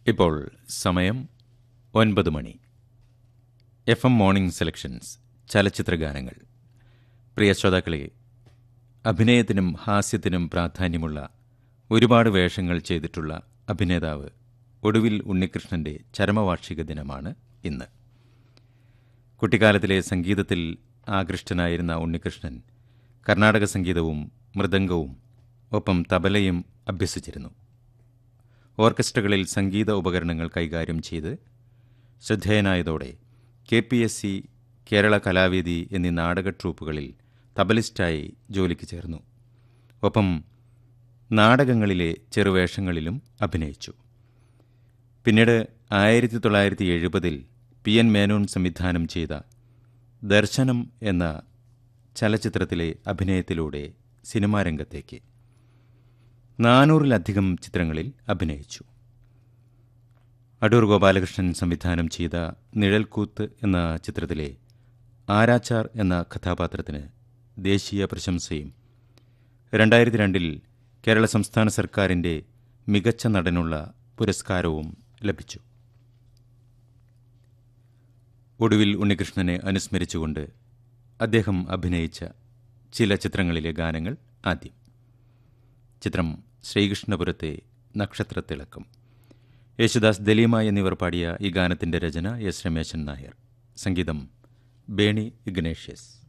ഇപ്പോൾ സമയം ഒൻപത് മണി എഫ് എം മോർണിംഗ് സെലക്ഷൻസ് ചലച്ചിത്ര ഗാനങ്ങൾ പ്രിയ ശ്രോതാക്കളെ അഭിനയത്തിനും ഹാസ്യത്തിനും പ്രാധാന്യമുള്ള ഒരുപാട് വേഷങ്ങൾ ചെയ്തിട്ടുള്ള അഭിനേതാവ് ഒടുവിൽ ഉണ്ണികൃഷ്ണന്റെ ചരമവാർഷിക ദിനമാണ് ഇന്ന് കുട്ടിക്കാലത്തിലെ സംഗീതത്തിൽ ആകൃഷ്ടനായിരുന്ന ഉണ്ണികൃഷ്ണൻ കർണാടക സംഗീതവും മൃദംഗവും ഒപ്പം തബലയും അഭ്യസിച്ചിരുന്നു ഓർക്കസ്ട്രകളിൽ സംഗീത ഉപകരണങ്ങൾ കൈകാര്യം ചെയ്ത് ശ്രദ്ധേയനായതോടെ K P S C Kerala Kalavedi എന്നീ നാടക ട്രൂപ്പുകളിൽ തബലിസ്റ്റായി ജോലിക്ക് ചേർന്നു ഒപ്പം നാടകങ്ങളിലെ ചെറുവേഷങ്ങളിലും അഭിനയിച്ചു പിന്നീട് ആയിരത്തി തൊള്ളായിരത്തി എഴുപതിൽ പി എൻ മേനോൻ സംവിധാനം ചെയ്ത ദർശനം എന്ന ചലച്ചിത്രത്തിലെ അഭിനയത്തിലൂടെ സിനിമാ രംഗത്തേക്ക് നാനൂറിലധികം ചിത്രങ്ങളിൽ അഭിനയിച്ചു അടൂർ ഗോപാലകൃഷ്ണൻ സംവിധാനം ചെയ്ത നിഴൽക്കൂത്ത് എന്ന ചിത്രത്തിലെ ആരാച്ചാർ എന്ന കഥാപാത്രത്തിന് ദേശീയ പ്രശംസയും രണ്ടായിരത്തി രണ്ടിൽ കേരള സംസ്ഥാന സർക്കാരിൻ്റെ മികച്ച നടനുള്ള പുരസ്കാരവും ലഭിച്ചു ഒടുവിൽ ഉണ്ണികൃഷ്ണനെ അനുസ്മരിച്ചുകൊണ്ട് അദ്ദേഹം അഭിനയിച്ച ചില ചിത്രങ്ങളിലെ ഗാനങ്ങൾ ആദ്യം ചിത്രം ശ്രീകൃഷ്ണപുരത്തെ നക്ഷത്രത്തിളക്കം യേശുദാസ് ദലീമ എന്നിവർ പാടിയ ഈ ഗാനത്തിന്റെ രചന എസ് രമേശൻ നായർ സംഗീതം ബേണി ഇഗ്നേഷ്യസ്